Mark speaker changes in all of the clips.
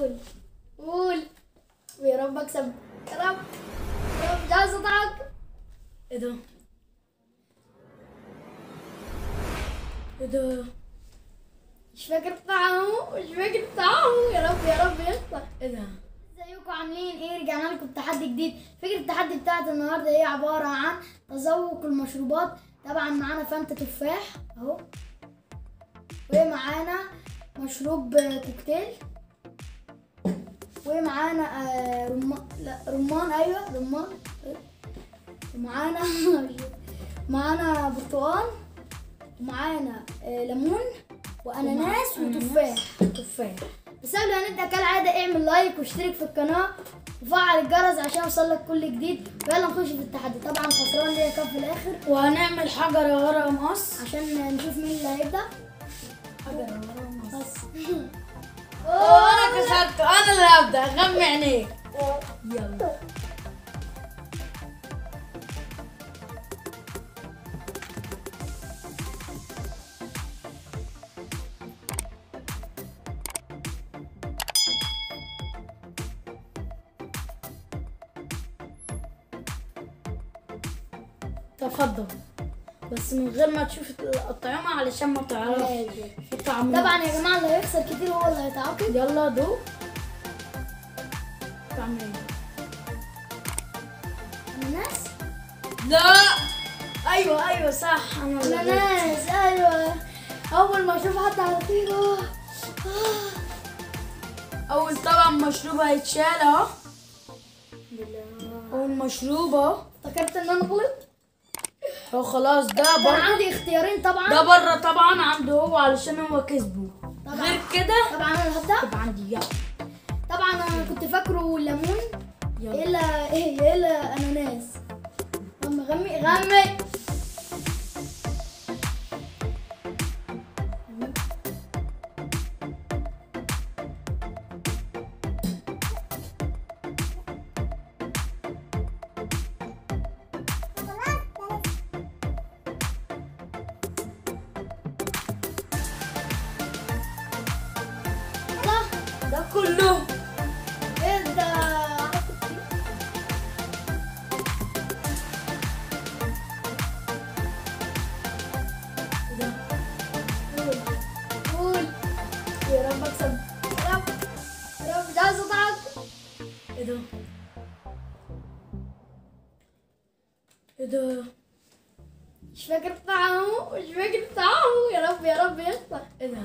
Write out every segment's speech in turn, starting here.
Speaker 1: قول قول ويا رب اكسب يا رب يا رب مش عايز اضحك
Speaker 2: ايه ده ايه ده
Speaker 1: مش فاكر طعمه مش فاكر طعمه يا رب يا رب يطلع
Speaker 2: ايه ده
Speaker 1: ازيكم عاملين ايه رجعنا لكم بتحدي جديد فكرة التحدي بتاعت النهارده هي عبارة عن تذوق المشروبات طبعا معانا فانتا تفاح اهو ومعانا مشروب آه، كوكتيل ومعانا آه، رمان لا رمان ايوه رمان ومعانا معانا برتقال ومعانا آه، ليمون واناناس وتفاح تفاح بس قبل ما نبدا كالعاده اعمل لايك واشترك في القناه وفعل الجرس عشان يوصلك كل جديد ويلا نخش في التحدي طبعا خسران ليا كام في الاخر
Speaker 2: وهنعمل حجر ورا مقص
Speaker 1: عشان نشوف مين اللي هيبدا
Speaker 2: حجر ورا مقص
Speaker 1: بس
Speaker 2: وانا كسرته انا اللي هبدا غمي عينيك يلا تفضل بس من غير ما تشوف الطعمة علشان ما تعرفش الطعم
Speaker 1: طبعا يا جماعه اللي هيخسر كتير هو اللي هيتعاقب
Speaker 2: يلا دوق طعم ايه
Speaker 1: اناناس
Speaker 2: لا ايوه ايوه صح انا اللي جبت.
Speaker 1: اناناس ايوه اول ما اشوف حد على طول آه.
Speaker 2: اول طبعا مشروب هيتشال اهو اول مشروب اهو
Speaker 1: افتكرت ان انا غلط
Speaker 2: هو خلاص ده
Speaker 1: كان
Speaker 2: بره
Speaker 1: عندي اختيارين طبعا
Speaker 2: ده بره طبعا عنده هو علشان هو كسبه
Speaker 1: طبعا.
Speaker 2: غير كده
Speaker 1: طبعا انا اللي هبدا
Speaker 2: يبقى عندي يلا
Speaker 1: طبعا انا كنت فاكره ليمون
Speaker 2: يلا
Speaker 1: الا ايه الا اناناس غمي غمي غمي الله
Speaker 2: ده كله
Speaker 1: ايه ده
Speaker 2: ده
Speaker 1: قول قول يا رب اكسب يا رب يا رب مش عايز اضحك
Speaker 2: ايه ده ايه ده
Speaker 1: مش فاكر طعمه مش فاكر طعمه يا رب يا رب يطلع
Speaker 2: ايه ده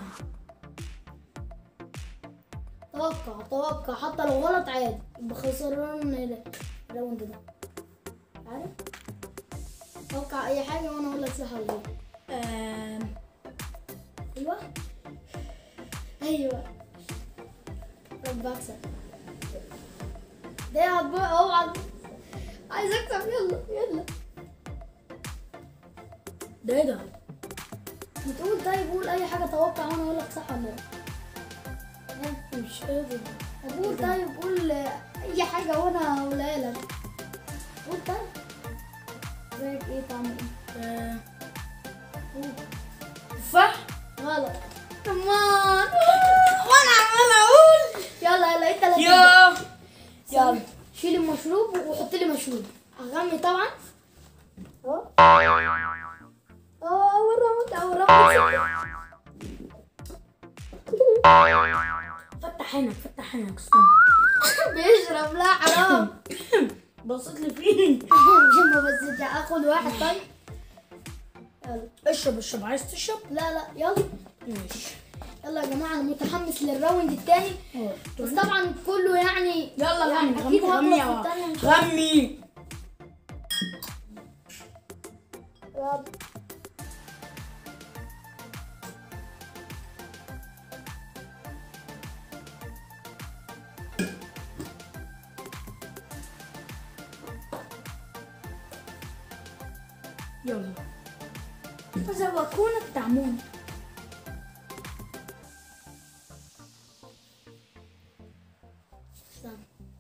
Speaker 1: توقع توقع حتى لو غلط عادي يبقى خسران الراوند ده عارف توقع اي حاجه وانا اقول لك صح ولا غلط
Speaker 2: آم،
Speaker 1: ايوه ايوه رب اكسب ده هتبقى اهو عد- عايز اكسب يلا يلا
Speaker 2: ده ايه ده
Speaker 1: بتقول طيب قول اي حاجه توقع وانا اقول لك صح ولا لا ها؟
Speaker 2: مش قادر
Speaker 1: طب قول طيب قول اي حاجه وانا هقولها لك قول طيب زيك ايه طعم ايه
Speaker 2: آه،
Speaker 1: قول
Speaker 2: تفاح
Speaker 1: غلط كمان
Speaker 2: وانا عمال اقول
Speaker 1: يلا يلا انت اللي
Speaker 2: يا
Speaker 1: تبدأ.
Speaker 2: يلا
Speaker 1: شيل المشروب وحط لي مشروب اغمي طبعا اهو اه اول راوند اول راوند
Speaker 2: فتح عينك فتح عينك استنى
Speaker 1: بيشرب لا حرام
Speaker 2: بصيت لي فين
Speaker 1: جنبه بس اخد واحد طيب يلا
Speaker 2: اشرب اشرب عايز تشرب
Speaker 1: لا لا يلا
Speaker 2: ماشي
Speaker 1: يلا يا جماعه انا متحمس للراوند الثاني بس طبعا كله يعني
Speaker 2: يلا
Speaker 1: يعني
Speaker 2: غمي
Speaker 1: اكيد
Speaker 2: غمي
Speaker 1: هغلط
Speaker 2: غمي
Speaker 1: في الثانيه مش
Speaker 2: غمي
Speaker 1: يلا
Speaker 2: يلا تذوقون الطعمون
Speaker 1: استنى.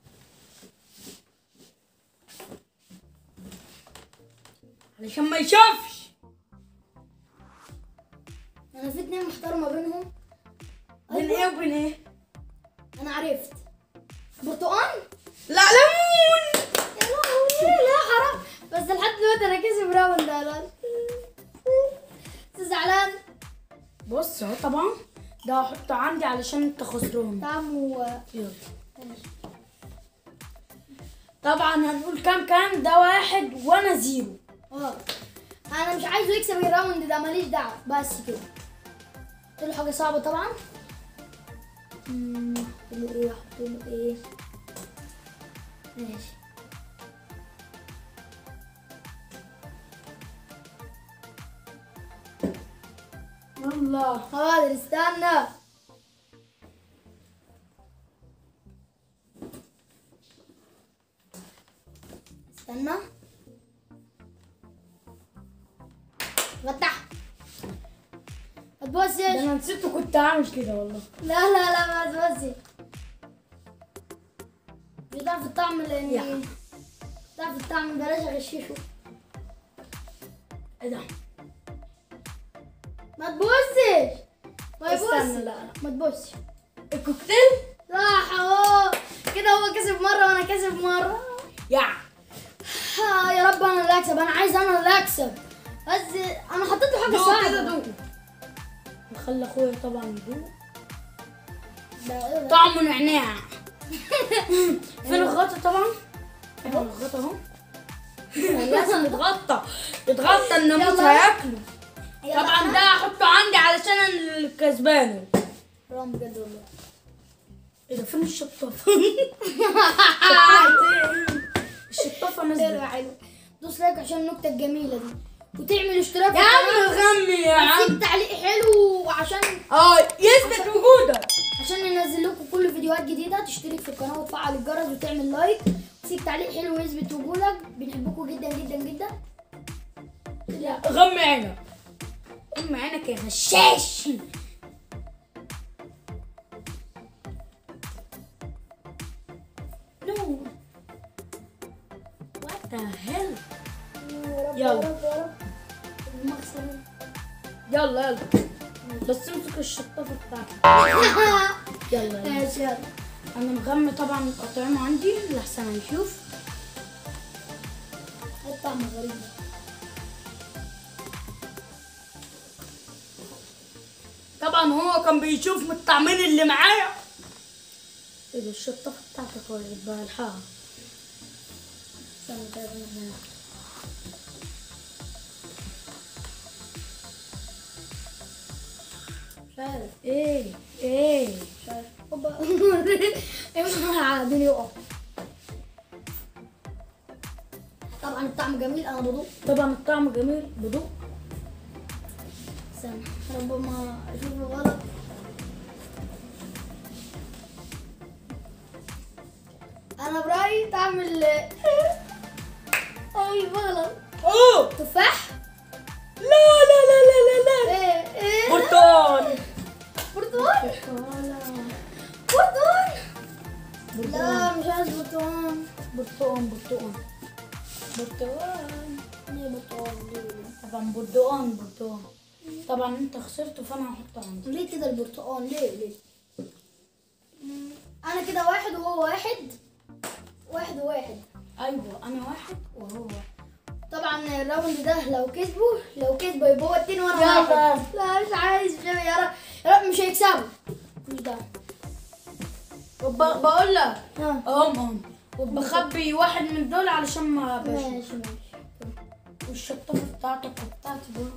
Speaker 2: علشان ما يشوفش
Speaker 1: انا في اتنين محتار ما بينهم
Speaker 2: بين ايه وبين ايه
Speaker 1: انا عرفت برتقال
Speaker 2: لا ليمون
Speaker 1: يا لهوي لا حرام بس لحد دلوقتي انا كسب راوند ده لا زعلان
Speaker 2: بص اهو طبعا ده هحطه عندي علشان انت خسران
Speaker 1: طعمه
Speaker 2: يلا طبعا هنقول كام كام ده واحد وانا زيرو
Speaker 1: اه انا مش عايزه يكسب الراوند ده ماليش دعوه بس كده احط له حاجه صعبه طبعا امم احط له ايه احط له ايه ماشي
Speaker 2: الله
Speaker 1: حاضر استنى استنى فتح ما
Speaker 2: ده
Speaker 1: تبصش
Speaker 2: انا نسيت كنت هعمل كده والله
Speaker 1: لا لا لا ما تبصش مش هتعرف الطعم
Speaker 2: يا.
Speaker 1: لان تعرف الطعم بلاش اغششه
Speaker 2: ايه ده
Speaker 1: ما تبصش ما
Speaker 2: استنى،
Speaker 1: يبصش
Speaker 2: لا، لا.
Speaker 1: ما تبصش
Speaker 2: الكوكتيل
Speaker 1: صح اهو كده هو كسب مره وانا كسب مره
Speaker 2: يا
Speaker 1: آه يا رب انا اللي اكسب انا عايز انا اللي اكسب بس انا حطيت له حاجه
Speaker 2: دوق كده
Speaker 1: صعبه
Speaker 2: دوق نخلي اخويا طبعا يدوق
Speaker 1: ده إيه ده؟
Speaker 2: طعمه نعناع فين الغطا طبعا اهو الغطا اهو لازم يتغطى يتغطى الناموس
Speaker 1: يلا.
Speaker 2: هياكله
Speaker 1: يلا
Speaker 2: طبعا
Speaker 1: أنا-
Speaker 2: ده هحطه عندي علشان انا اللي كسبانه
Speaker 1: حرام بجد والله
Speaker 2: ايه ده فين الشطافه الشطافه
Speaker 1: حلو
Speaker 2: نزلت
Speaker 1: حلو دوس لايك عشان النكته الجميله دي وتعمل اشتراك في
Speaker 2: يا عم
Speaker 1: القناة.
Speaker 2: غمي يا عم
Speaker 1: وتسيب تعليق حلو عشان
Speaker 2: اه يثبت وجودك
Speaker 1: عشان ننزل لكم كل فيديوهات جديده تشترك في القناه وتفعل الجرس وتعمل لايك وتسيب تعليق حلو ويثبت وجودك بنحبكم جدا جدا جدا
Speaker 2: لا غمي عينك غمي عينك يا غشاش نو وات ذا هيل
Speaker 1: يا
Speaker 2: يلا.
Speaker 1: رب يا رب يا رب المغسل
Speaker 2: يلا يلا بس امسك الشطافه بتاعتك يلا يلا
Speaker 1: ماشي يلا
Speaker 2: انا مغمي طبعا الأطعمة عندي لحسن هنشوف
Speaker 1: الطعم غريب
Speaker 2: طبعا هو كان بيشوف من الطعمين اللي معايا ايه ده الشطافة بتاعتك ولا بقى الحاها
Speaker 1: استنى كده أنا- مش عارف
Speaker 2: ايه ايه
Speaker 1: مش عارف اوبا قاعدين يقعوا طبعا الطعم جميل انا بدوق
Speaker 2: طبعا الطعم جميل بدوق
Speaker 1: استنى ربما اشوف غلط انا برايي طعم ال اي غلط
Speaker 2: اوه
Speaker 1: تفاح
Speaker 2: لا لا لا لا لا لا
Speaker 1: ايه ايه
Speaker 2: برتقال
Speaker 1: برتقال برتقال لا مش عايز برتقال
Speaker 2: برتقال برتقال برتقال
Speaker 1: ليه برتقال ليه
Speaker 2: طبعا برتقال برتقال طبعا انت خسرته فانا هحطه عندي
Speaker 1: ليه كده البرتقال ليه ليه مم، انا كده واحد وهو واحد واحد وواحد
Speaker 2: ايوه انا واحد وهو واحد
Speaker 1: طبعا الراوند ده لو كسبوا لو كسبوا يبقى هو اتنين وانا
Speaker 2: يلا.
Speaker 1: واحد لا مش عايز مش عايز يا رب يا رب مش هيكسبوا مش ده
Speaker 2: وب- بقول لك
Speaker 1: ها
Speaker 2: اهم اهم وبخبي واحد من دول علشان ما بشوف
Speaker 1: ماشي ماشي
Speaker 2: والشطافه بتاعتك وبتاعتي دول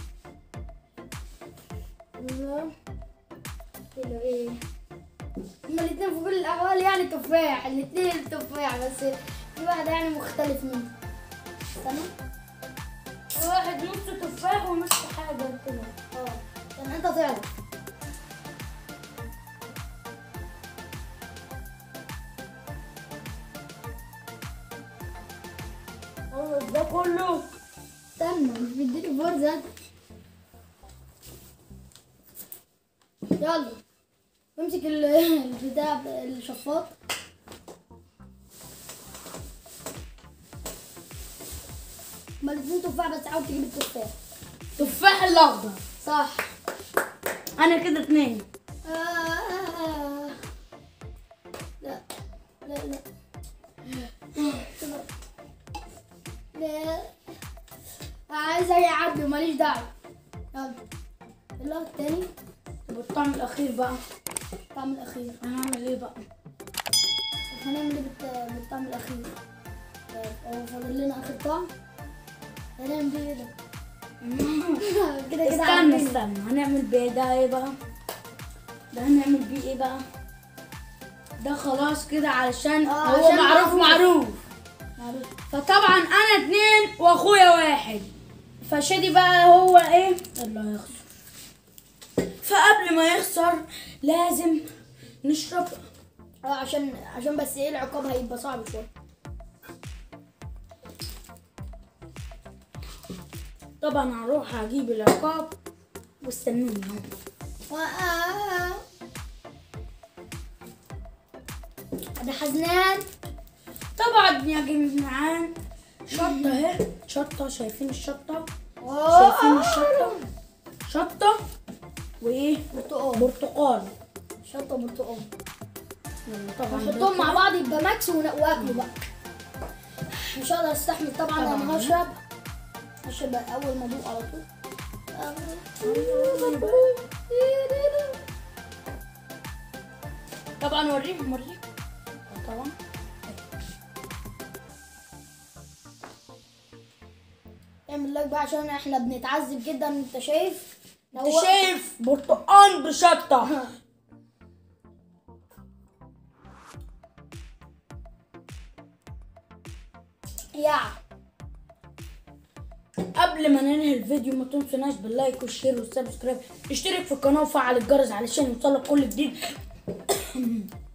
Speaker 1: الله كده ايه هما الاتنين في كل الاحوال يعني تفاح الاتنين تفاح بس في واحد يعني مختلف منه استنى
Speaker 2: واحد نص تفاح ونص حاجه كده
Speaker 1: اه استنى انت تعرف
Speaker 2: اه ده كله
Speaker 1: استنى مش بيديني فرصة يلا امسك ال- البتاع الشفاط ما الاتنين تفاح بس حاول تجيب التفاح
Speaker 2: تفاح الاخضر
Speaker 1: صح
Speaker 2: انا كده اتنين
Speaker 1: آه. لا لا عايز اجي اعبي ماليش دعوه يلا يلا التاني
Speaker 2: طب الطعم الاخير بقى
Speaker 1: الطعم الاخير
Speaker 2: هنعمل ايه بقى
Speaker 1: هنعمل ايه بالت- بالطعم الاخير طيب، هو فاضل لنا اخر طعم هنعمل بيه ايه ده كده كده
Speaker 2: استنى
Speaker 1: عارفين.
Speaker 2: استنى هنعمل بيه ده ايه بقى ده هنعمل بيه ايه بقى ده خلاص كده علشان
Speaker 1: آه،
Speaker 2: هو
Speaker 1: عشان
Speaker 2: معروف
Speaker 1: معروف.
Speaker 2: معروف
Speaker 1: معروف.
Speaker 2: فطبعا انا اتنين واخويا واحد فشادي بقى هو ايه اللي هيخسر فقبل ما يخسر لازم نشرب
Speaker 1: اه عشان عشان بس ايه العقاب هيبقى صعب شويه
Speaker 2: طبعا هروح اجيب العقاب واستنوني اهو
Speaker 1: آه. ده حزنان
Speaker 2: طبعا يا جماعان شطة اهي شطة شايفين الشطة
Speaker 1: آه.
Speaker 2: شايفين الشطة شطة وايه
Speaker 1: برتقال
Speaker 2: برتقال
Speaker 1: شطه برتقال
Speaker 2: يلا طبعا ده
Speaker 1: نحطهم مع
Speaker 2: كده.
Speaker 1: بعض يبقى ماكس ون- واكله بقى مش هقدر استحمل طبعا
Speaker 2: طبعاً.
Speaker 1: انا هشرب هشرب اول ما ادوق على طول
Speaker 2: طبعا وريهم وريهم طبعا
Speaker 1: اعمل لايك بقى عشان احنا بنتعذب جدا انت شايف
Speaker 2: انت
Speaker 1: هو-
Speaker 2: شايف برتقال بشطة
Speaker 1: يا
Speaker 2: قبل ما ننهي الفيديو ما تنسوناش باللايك والشير والسبسكرايب اشترك في القناة وفعل الجرس علشان يوصلك كل جديد